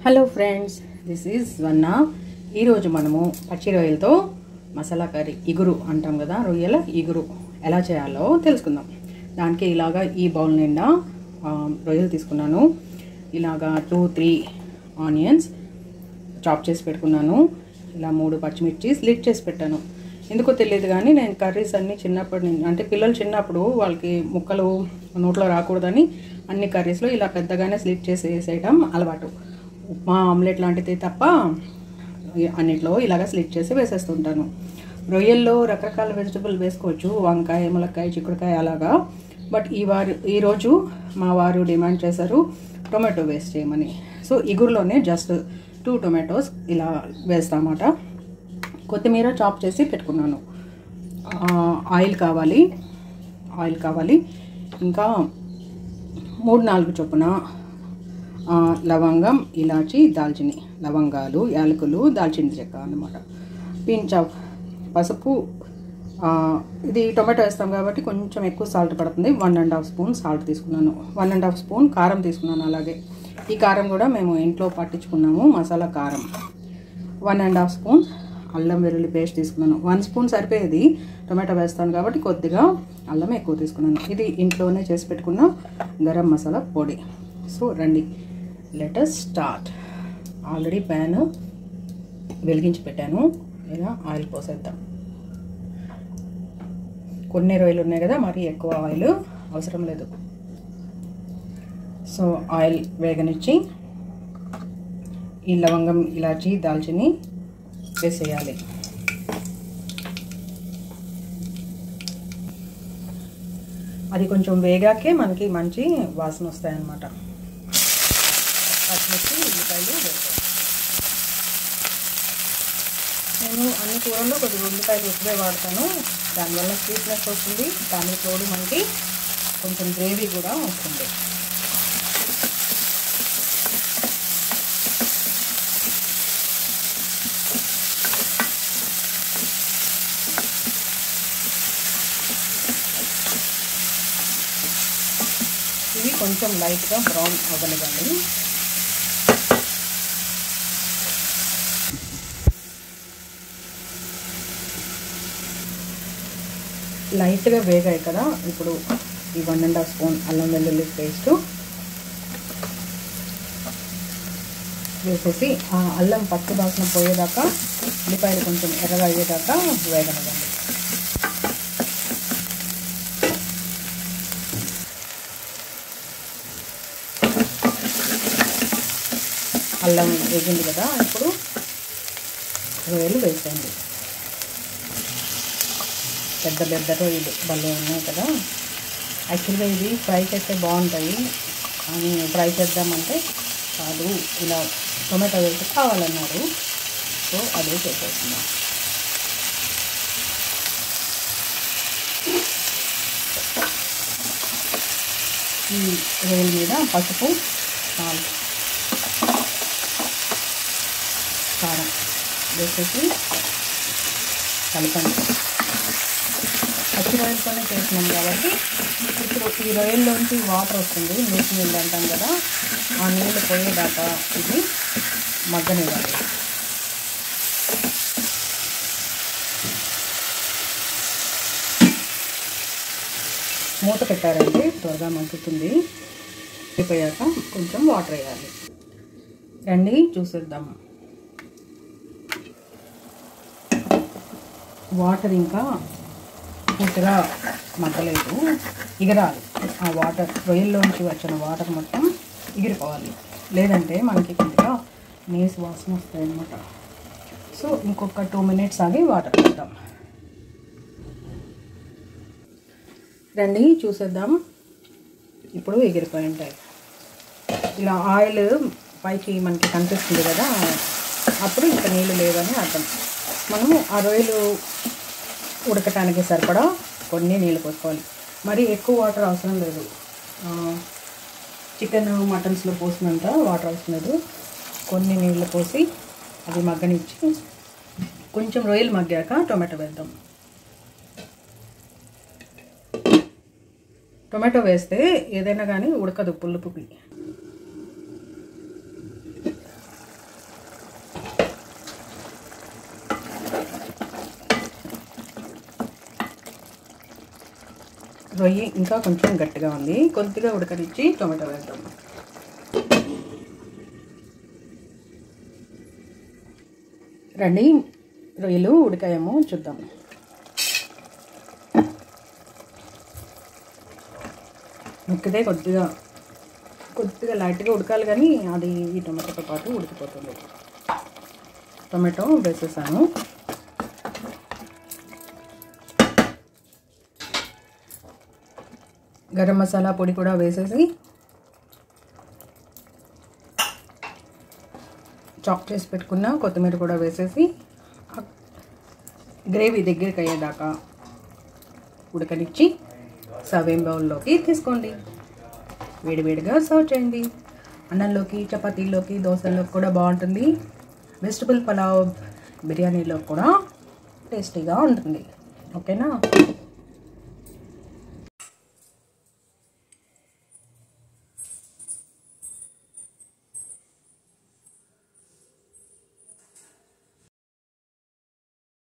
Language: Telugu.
హలో ఫ్రెండ్స్ దిస్ ఈజ్ వన్న ఈరోజు మనము పచ్చి రొయ్యలతో మసాలా కర్రీ ఇగురు అంటాం కదా రొయ్యల ఇగురు ఎలా చేయాలో తెలుసుకుందాం దానికి ఇలాగా ఈ బౌల్ నిండా ఆ, రొయ్యలు తీసుకున్నాను ఇలాగా టూ త్రీ ఆనియన్స్ చాప్ చేసి పెట్టుకున్నాను ఇలా మూడు పచ్చిమిర్చి స్లిట్ చేసి పెట్టాను ఎందుకో తెలియదు కానీ నేను కర్రీస్ అన్నీ చిన్నప్పటి నుంచి అంటే పిల్లలు చిన్నప్పుడు వాళ్ళకి ముక్కలు నోట్లో రాకూడదని అన్ని కర్రీస్లో ఇలా పెద్దగానే స్లిట్ చేసి వేసేయటం అలవాటు ఉప్మా ఆమ్లెట్ లాంటిది తప్ప అన్నిట్లో ఇలాగ స్లిట్ చేసి వేసేస్తుంటాను రొయ్యల్లో రకరకాల వెజిటబుల్ వేసుకోవచ్చు వంకాయ ములక్కాయ చిక్కుడుకాయ అలాగా బట్ ఈ వారు ఈరోజు మా వారు డిమాండ్ చేశారు టొమాటో వేస్ట్ చేయమని సో ఇగురులోనే జస్ట్ టూ టొమాటోస్ ఇలా వేస్తామాట కొత్తిమీర చాప్ చేసి పెట్టుకున్నాను ఆ, ఆయిల్ కావాలి ఆయిల్ కావాలి ఇంకా మూడు నాలుగు చొప్పున ఆ, లవంగం ఇలాచి దాల్చిని లవంగాలు యాలకులు దాల్చిన చెక్క అన్నమాట పించ్ ఆఫ్ పసుపు ఆ, ఇది టొమాటో వేస్తాం కాబట్టి కొంచెం ఎక్కువ సాల్ట్ పడుతుంది one and half spoon salt తీసుకున్నాను వన్ అండ్ హాఫ్ స్పూన్ కారం తీసుకున్నాను అలాగే ఈ కారం కూడా మేము ఇంట్లో పట్టించుకున్నాము మసాలా కారం వన్ అండ్ హాఫ్ స్పూన్ అల్లం వెల్లుల్లి పేస్ట్ తీసుకున్నాను వన్ స్పూన్ సరిపోయేది టొమాటో వేస్తాను కాబట్టి కొద్దిగా అల్లం ఎక్కువ తీసుకున్నాను ఇది ఇంట్లోనే చేసి పెట్టుకున్న గరం మసాలా పొడి సో రండి లెటస్ స్టార్ట్ ఆల్రెడీ ప్యాన్ వెలిగించి పెట్టాను ఇలా ఆయిల్ పోసేద్దాం కొన్ని రొయ్యలు ఉన్నాయి కదా మరి ఎక్కువ ఆయిల్ అవసరం లేదు సో ఆయిల్ వేగనిచ్చి ఈ లవంగం ఇలాచి దాల్చిని వేసేయాలి అది కొంచెం వేగాకే మనకి మంచి వాసన వస్తాయన్నమాట పచ్చిమిర్చి ఉల్లిపాయలు వేస్తాం నేను అన్ని కూరల్లో కొద్దిగా ఉల్లిపాయలు ఎక్కువే వాడతాను దానివల్ల స్వీట్నెస్ వస్తుంది దానికి తోడు మనకి కొంచెం గ్రేవీ కూడా వస్తుంది ఇవి కొంచెం లైట్గా బ్రౌన్ అవ్వనివ్వండి లైట్గా వేగాయి కదా ఇప్పుడు ఈ వన్ అండ్ హాఫ్ స్పూన్ అల్లం వెల్లుల్లి పేస్ట్ వేసేసి ఆ అల్లం పచ్చి వాసన పోయేదాకా ఉల్లిపాయలు కొంచెం ఎర్రగా అయ్యేదాకా వేగనివ్వండి అల్లం వేగింది కదా ఇప్పుడు రొయ్యలు వేసేయండి పెద్ద పెద్ద రొయ్యలు భలే ఉన్నాయి కదా యాక్చువల్గా ఇవి ఫ్రై చేస్తే బాగుంటాయి కానీ ఫ్రై చేద్దామంటే కాదు ఇలా టొమాటో వేసి కావాలన్నారు సో అదే చేసేస్తున్నాం ఈ రొయ్యల మీద పసుపు సాల్ట్ కారం వేసేసి కలపండి పచ్చి రొయ్యలతోనే చేసినాం కాబట్టి ఇప్పుడు ఈ రొయ్యల్లోంచి వాటర్ వస్తుంది నీటి నీళ్ళు అంటాం కదా ఆ నీళ్ళు పోయేదాకా ఇది మగ్గనివ్వాలి మూత పెట్టారంటే త్వరగా మగ్గుతుంది అయిపోయాక కొంచెం వాటర్ వేయాలి రండి చూసేద్దాం వాటర్ ఇంకా పూర్తిగా మగ్గలేదు ఎగరాలి ఆ వాటర్ రొయ్యల్లోంచి వచ్చిన వాటర్ మొత్తం ఎగిరిపోవాలి లేదంటే మనకి కొద్దిగా నీసు వాసన వస్తాయి అన్నమాట సో ఇంకొక టూ మినిట్స్ ఆగి వాటర్ వేద్దాం రండి చూసేద్దాం ఇప్పుడు ఎగిరిపోయి ఉంటాయి ఇలా ఆయిల్ పైకి మనకి కనిపిస్తుంది కదా అప్పుడు ఇంకా నీళ్ళు లేవని అర్థం మనము ఆ రొయ్యలు ఉడకటానికి సరిపడా కొన్ని నీళ్ళు పోసుకోవాలి మరి ఎక్కువ వాటర్ అవసరం లేదు చికెన్ మటన్స్లో పోసినంత వాటర్ అవసరం లేదు కొన్ని నీళ్ళు పోసి అది మగ్గనిచ్చి కొంచెం రొయ్యలు మగ్గాక టొమాటో వేద్దాం టొమాటో వేస్తే ఏదైనా కానీ ఉడకదు పులుపుకి రొయ్యి ఇంకా కొంచెం గట్టిగా ఉంది కొద్దిగా ఉడకనిచ్చి టొమాటో వేద్దాం రండి రొయ్యలు ఉడికాయేమో చూద్దాం ఉడికితే కొద్దిగా కొద్దిగా లైట్గా ఉడకాలి కానీ అది ఈ టొమాటోతో పాటు ఉడికిపోతుంది టొమాటో వేసేసాను గరం మసాలా పొడి కూడా వేసేసి చాప్ చేసి పెట్టుకున్న కొత్తిమీర కూడా వేసేసి గ్రేవీ దగ్గరికి అయ్యేదాకా ఉడకనిచ్చి సర్వింగ్ బౌల్లోకి తీసుకోండి వేడివేడిగా సర్వ్ చేయండి అన్నంలోకి చపాతీలోకి దోశల్లోకి కూడా బాగుంటుంది వెజిటబుల్ పలావ్ బిర్యానీలో కూడా టేస్టీగా ఉంటుంది ఓకేనా